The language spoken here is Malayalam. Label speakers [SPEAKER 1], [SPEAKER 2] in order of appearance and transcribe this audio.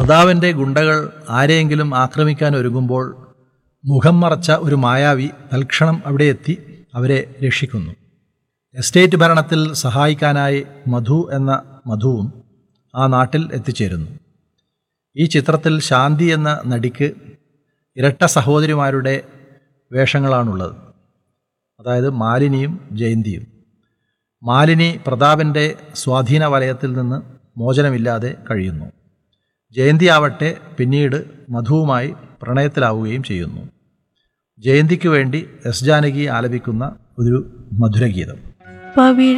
[SPEAKER 1] പ്രതാപന്റെ ഗുണ്ടകൾ ആരെയെങ്കിലും ആക്രമിക്കാൻ ഒരുങ്ങുമ്പോൾ മുഖം മറച്ച ഒരു മായാവി തൽക്ഷണം അവിടെ എത്തി അവരെ രക്ഷിക്കുന്നു എസ്റ്റേറ്റ് ഭരണത്തിൽ സഹായിക്കാനായി മധു എന്ന മധുവും ആ നാട്ടിൽ എത്തിച്ചേരുന്നു ഈ ചിത്രത്തിൽ ശാന്തി എന്ന നടിക്ക് ഇരട്ട സഹോദരിമാരുടെ വേഷങ്ങളാണുള്ളത് അതായത് മാലിനിയും ജയന്തിയും മാലിനി പ്രതാപൻ്റെ സ്വാധീന വലയത്തിൽ നിന്ന് മോചനമില്ലാതെ കഴിയുന്നു ജയന്തി ആവട്ടെ പിന്നീട് മധുവുമായി പ്രണയത്തിലാവുകയും ചെയ്യുന്നു ജയന്തിക്ക് വേണ്ടി എസ് ജാനകി ആലപിക്കുന്ന ഒരു മധുരഗീതം
[SPEAKER 2] പവിഴ